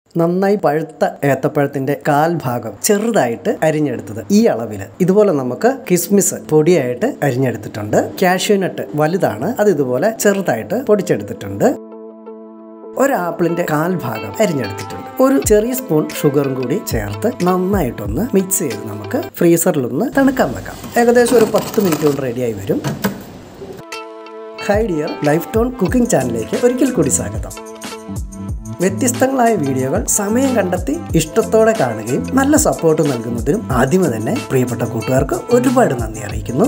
നന്നായി പഴുത്ത ഏത്തപ്പഴത്തിന്റെ കാൽ ഭാഗം ചെറുതായിട്ട് അരിഞ്ഞെടുത്തത് ഈ അളവിൽ ഇതുപോലെ നമുക്ക് കിസ്മിസ് പൊടിയായിട്ട് അരിഞ്ഞെടുത്തിട്ടുണ്ട് കാഷ്യൂനട്ട് വലുതാണ് അത് ഇതുപോലെ ചെറുതായിട്ട് പൊടിച്ചെടുത്തിട്ടുണ്ട് ഒരു ആപ്പിളിന്റെ കാൽ ഭാഗം അരിഞ്ഞെടുത്തിട്ടുണ്ട് ഒരു ചെറിയ സ്പൂൺ ഷുഗറും കൂടി ചേർത്ത് നന്നായിട്ടൊന്ന് മിക്സ് ചെയ്ത് നമുക്ക് ഫ്രീസറിലൊന്ന് തണുക്കാൻ വെക്കാം ഏകദേശം ഒരു പത്ത് മിനിറ്റ് കൊണ്ട് റെഡിയായി വരും hi dear life tone cooking ചാനലിലേക്ക് ഒരിക്കൽ കൂടി സ്വാഗതം വ്യത്യസ്തങ്ങളായ വീഡിയോകൾ സമയം കണ്ടെത്തി ഇഷ്ടത്തോടെ കാണുകയും നല്ല സപ്പോർട്ട് നൽകുന്നതിനും ആദ്യമേ തന്നെ പ്രിയപ്പെട്ട കൂട്ടുകാർക്ക് ഒരുപാട് നന്ദി അറിയിക്കുന്നു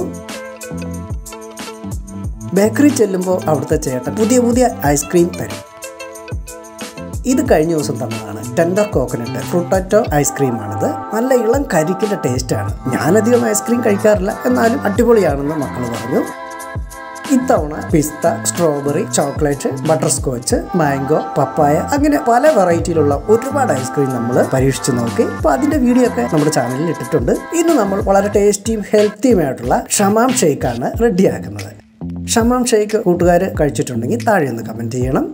ബേക്കറി ചെല്ലുമ്പോൾ അവിടുത്തെ ചേട്ടൻ പുതിയ പുതിയ ഐസ്ക്രീം തരും ഇത് കഴിഞ്ഞ ദിവസം തന്നതാണ് ടെൻഡർ കോക്കനട്ട് ഫ്രൂട്ടാറ്റോ ഐസ്ക്രീമാണിത് നല്ല ഇളം കരിക്കിൻ്റെ ടേസ്റ്റാണ് ഞാനധികം ഐസ്ക്രീം കഴിക്കാറില്ല എന്നാലും അടിപൊളിയാണെന്ന് മക്കൾ പറഞ്ഞു ഇത്തവണ pista strawberry chocolate butterscotch mango papaya അങ്ങനെ പല വെറൈറ്റിയിലുള്ള ഒരുപാട് ഐസ്ക്രീം നമ്മൾ പരീക്ഷിച്ച് നോക്കി അപ്പോൾ അതിന്റെ വീഡിയോ ഒക്കെ നമ്മുടെ ചാനലിൽ ഇട്ടിട്ടുണ്ട് ഇന്ന് നമ്മൾ വളരെ ടേസ്റ്റിയും ഹെൽത്തിയുമായിട്ടുള്ള ഷമാം ഷേക്കാണ് റെഡിയാക്കുന്നത് ഷമാം ഷേക്ക് കൂട്ടുകാർ കഴിച്ചിട്ടുണ്ടെങ്കിൽ താഴെ ഒന്ന് കമൻറ്റ് ചെയ്യണം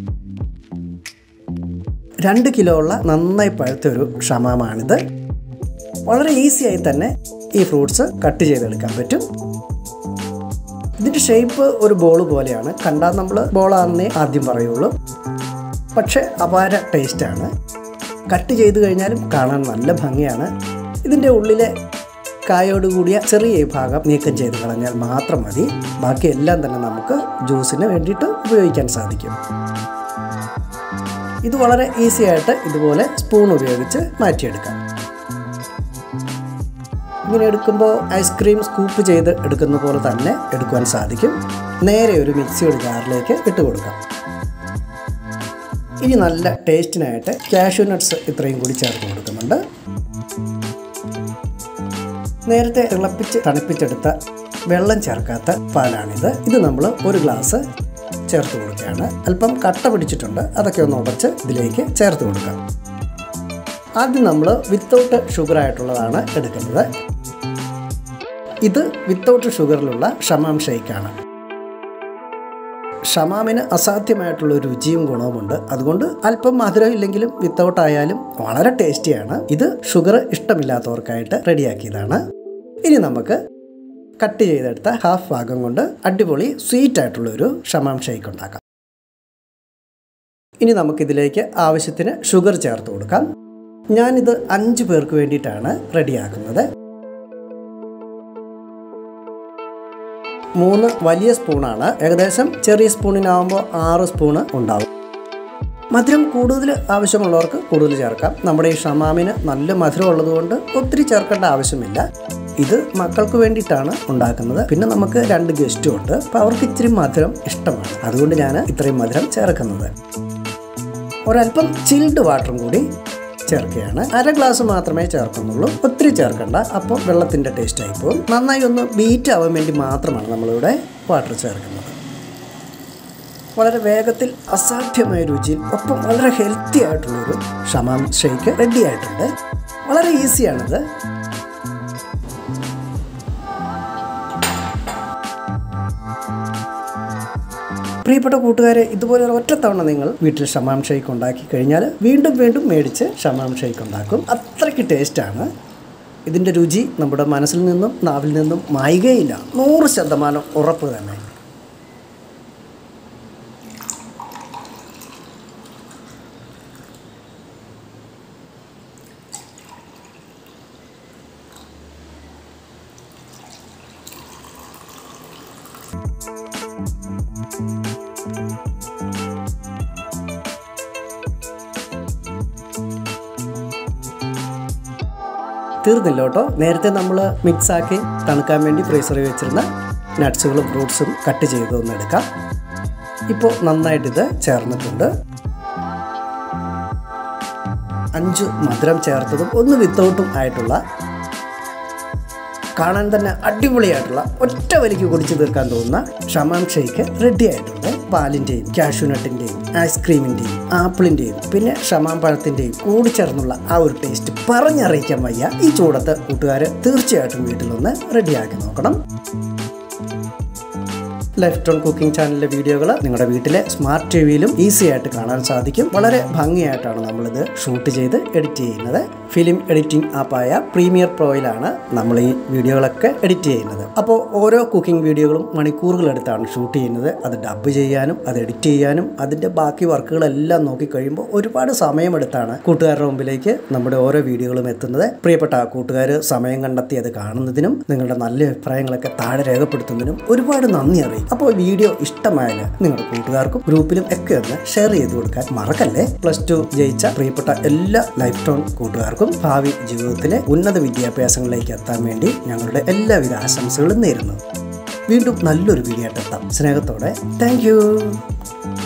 രണ്ട് കിലോ ഉള്ള നന്നായി പഴുത്ത ഒരു ഷമാമാണിത് വളരെ ഈസിയായി തന്നെ ഈ ഫ്രൂട്ട്സ് കട്ട് ചെയ്തെടുക്കാൻ പറ്റും ഇതിൻ്റെ ഷേപ്പ് ഒരു ബോൾ പോലെയാണ് കണ്ടാൽ നമ്മൾ ബോളാണെന്നേ ആദ്യം പറയുള്ളൂ പക്ഷേ അപാര ടേസ്റ്റാണ് കട്ട് ചെയ്ത് കഴിഞ്ഞാലും കാണാൻ നല്ല ഭംഗിയാണ് ഇതിൻ്റെ ഉള്ളിലെ കായോട് കൂടിയ ചെറിയ ഭാഗം നീക്കം ചെയ്ത് കളഞ്ഞാൽ മാത്രം മതി ബാക്കി എല്ലാം തന്നെ നമുക്ക് ജ്യൂസിന് വേണ്ടിയിട്ട് ഉപയോഗിക്കാൻ സാധിക്കും ഇത് വളരെ ഈസി ആയിട്ട് ഇതുപോലെ സ്പൂൺ ഉപയോഗിച്ച് മാറ്റിയെടുക്കാം ഇങ്ങനെ എടുക്കുമ്പോൾ ഐസ്ക്രീം സ്കൂപ്പ് ചെയ്ത് എടുക്കുന്ന പോലെ തന്നെ എടുക്കുവാൻ സാധിക്കും നേരെ ഒരു മിക്സിയുടെ ജാറിലേക്ക് ഇട്ട് കൊടുക്കാം ഇനി നല്ല ടേസ്റ്റിനായിട്ട് കാഷ്യൂ നട്ട്സ് ഇത്രയും കൂടി ചേർത്ത് കൊടുക്കുന്നുണ്ട് നേരത്തെ തിളപ്പിച്ച് തണുപ്പിച്ചെടുത്ത വെള്ളം ചേർക്കാത്ത പാലാണിത് ഇത് നമ്മൾ ഒരു ഗ്ലാസ് ചേർത്ത് കൊടുക്കുകയാണ് അല്പം കട്ട പിടിച്ചിട്ടുണ്ട് അതൊക്കെ ഒന്ന് ഉടച്ച് ഇതിലേക്ക് ചേർത്ത് കൊടുക്കാം ആദ്യം നമ്മൾ വിത്തൗട്ട് ഷുഗർ ആയിട്ടുള്ളതാണ് എടുക്കുന്നത് ഇത് വിത്തൗട്ട് ഷുഗറിലുള്ള ഷമാം ഷേക്കാണ് ഷമാമിന് അസാധ്യമായിട്ടുള്ള രുചിയും ഗുണവുമുണ്ട് അതുകൊണ്ട് അല്പം മധുരം ഇല്ലെങ്കിലും വിത്തൗട്ട് ആയാലും വളരെ ടേസ്റ്റിയാണ് ഇത് ഷുഗർ ഇഷ്ടമില്ലാത്തവർക്കായിട്ട് റെഡിയാക്കിയതാണ് ഇനി നമുക്ക് കട്ട് ചെയ്തെടുത്ത ഹാഫ് ഭാഗം കൊണ്ട് അടിപൊളി സ്വീറ്റ് ആയിട്ടുള്ള ഒരു ഷമാം ഷേക്ക് ഉണ്ടാക്കാം ഇനി നമുക്കിതിലേക്ക് ആവശ്യത്തിന് ഷുഗർ ചേർത്ത് കൊടുക്കാം ഞാനിത് അഞ്ച് പേർക്ക് വേണ്ടിയിട്ടാണ് റെഡിയാക്കുന്നത് മൂന്ന് വലിയ സ്പൂണാണ് ഏകദേശം ചെറിയ സ്പൂണിനാവുമ്പോൾ ആറ് സ്പൂണ് ഉണ്ടാവും മധുരം കൂടുതൽ ആവശ്യമുള്ളവർക്ക് കൂടുതൽ ചേർക്കാം നമ്മുടെ ഈ ഷമാമിന് നല്ല മധുരം ഉള്ളതുകൊണ്ട് ഒത്തിരി ചേർക്കേണ്ട ആവശ്യമില്ല ഇത് മക്കൾക്ക് വേണ്ടിയിട്ടാണ് ഉണ്ടാക്കുന്നത് പിന്നെ നമുക്ക് രണ്ട് ഗസ്റ്റും ഉണ്ട് അപ്പോൾ അവർക്ക് ഇച്ചിരി മധുരം ഇഷ്ടമാണ് അതുകൊണ്ട് ഞാൻ ഇത്രയും മധുരം ചേർക്കുന്നത് ഒരല്പം ചിൽഡ് വാട്ടറും കൂടി ചേർക്കുകയാണ് അര ഗ്ലാസ് മാത്രമേ ചേർക്കുന്നുള്ളൂ ഒത്തിരി ചേർക്കണ്ട അപ്പോൾ വെള്ളത്തിൻ്റെ ടേസ്റ്റ് ആയിപ്പോവും നന്നായി ഒന്ന് ബീറ്റ് ആവാൻ വേണ്ടി മാത്രമാണ് നമ്മളിവിടെ വാട്ടർ ചേർക്കുന്നത് വളരെ വേഗത്തിൽ അസാധ്യമായ രുചിയിൽ ഒപ്പം വളരെ ഹെൽത്തി ആയിട്ടുള്ളൊരു ഷമാം ഷേക്ക് റെഡി ആയിട്ടുണ്ട് വളരെ ഈസിയാണിത് പ്രിയപ്പെട്ട കൂട്ടുകാരെ ഇതുപോലെ ഒരു ഒറ്റത്തവണ നിങ്ങൾ വീട്ടിൽ ഷമാം ഷേക്ക് ഉണ്ടാക്കി കഴിഞ്ഞാൽ വീണ്ടും വീണ്ടും മേടിച്ച് ഷമാം ഷേക്ക് ഉണ്ടാക്കും അത്രയ്ക്ക് ടേസ്റ്റാണ് ഇതിൻ്റെ രുചി നമ്മുടെ മനസ്സിൽ നിന്നും നാവിൽ നിന്നും മായുകയില്ല നൂറ് ശതമാനം ഉറപ്പ് തന്നെ തീർന്നില്ല കേട്ടോ നേരത്തെ നമ്മൾ മിക്സാക്കി തണുക്കാൻ വേണ്ടി ഫ്രീസറിൽ വെച്ചിരുന്ന നട്ട്സുകളും ഫ്രൂട്ട്സും കട്ട് ചെയ്ത് ഒന്ന് എടുക്കാം ഇപ്പോൾ നന്നായിട്ടിത് ചേർന്നിട്ടുണ്ട് അഞ്ച് മധുരം ചേർത്തതും ഒന്ന് വിത്തൗട്ടും ആയിട്ടുള്ള കാണാൻ തന്നെ അടിപൊളിയായിട്ടുള്ള ഒറ്റ വലിക്ക് കുടിച്ചു തീർക്കാൻ തോന്നുന്ന ഷമാം ഷേക്ക് റെഡി ആയിട്ടുണ്ട് പാലിൻ്റെയും കാഷ്യൂനട്ടിൻ്റെയും ഐസ്ക്രീമിൻ്റെയും ആപ്പിളിൻ്റെയും പിന്നെ ഷമാം പഴത്തിൻ്റെയും കൂടി ചേർന്നുള്ള ആ ഒരു ടേസ്റ്റ് പറഞ്ഞറിയിക്കാൻ വയ്യ ഈ ചൂടത്ത് കൂട്ടുകാർ തീർച്ചയായിട്ടും വീട്ടിലൊന്ന് റെഡിയാക്കി നോക്കണം ലൈഫ് ടോൺ കുക്കിംഗ് ചാനലിലെ വീഡിയോകൾ നിങ്ങളുടെ വീട്ടിലെ സ്മാർട്ട് ടി വിയിലും ഈസി ആയിട്ട് കാണാൻ സാധിക്കും വളരെ ഭംഗിയായിട്ടാണ് നമ്മളിത് ഷൂട്ട് ചെയ്ത് എഡിറ്റ് ചെയ്യുന്നത് ഫിലിം എഡിറ്റിംഗ് ആപ്പായ പ്രീമിയർ പ്രോയിലാണ് നമ്മൾ ഈ വീഡിയോകളൊക്കെ എഡിറ്റ് ചെയ്യുന്നത് അപ്പോൾ ഓരോ കുക്കിംഗ് വീഡിയോകളും മണിക്കൂറുകളെടുത്താണ് ഷൂട്ട് ചെയ്യുന്നത് അത് ഡബ് ചെയ്യാനും അത് എഡിറ്റ് ചെയ്യാനും അതിൻ്റെ ബാക്കി വർക്കുകളെല്ലാം നോക്കിക്കഴിയുമ്പോൾ ഒരുപാട് സമയമെടുത്താണ് കൂട്ടുകാരുടെ മുമ്പിലേക്ക് നമ്മുടെ ഓരോ വീഡിയോകളും എത്തുന്നത് പ്രിയപ്പെട്ട കൂട്ടുകാർ സമയം കണ്ടെത്തി അത് കാണുന്നതിനും നിങ്ങളുടെ നല്ല അഭിപ്രായങ്ങളൊക്കെ താഴെ രേഖപ്പെടുത്തുന്നതിനും ഒരുപാട് നന്ദി അറിയും അപ്പോൾ വീഡിയോ ഇഷ്ടമായാൽ നിങ്ങളുടെ കൂട്ടുകാർക്കും ഗ്രൂപ്പിലും ഒക്കെ ഒന്ന് ഷെയർ ചെയ്ത് കൊടുക്കാൻ മറക്കല്ലേ പ്ലസ് ടു ജയിച്ച പ്രിയപ്പെട്ട എല്ലാ ലൈഫ് ടോൺ കൂട്ടുകാർക്കും ഭാവി ജീവിതത്തിലെ ഉന്നത വിദ്യാഭ്യാസങ്ങളിലേക്ക് എത്താൻ വേണ്ടി ഞങ്ങളുടെ എല്ലാവിധ ആശംസകളും നേരുന്നു വീണ്ടും നല്ലൊരു വീഡിയോ ആയിട്ട് എത്താം സ്നേഹത്തോടെ താങ്ക്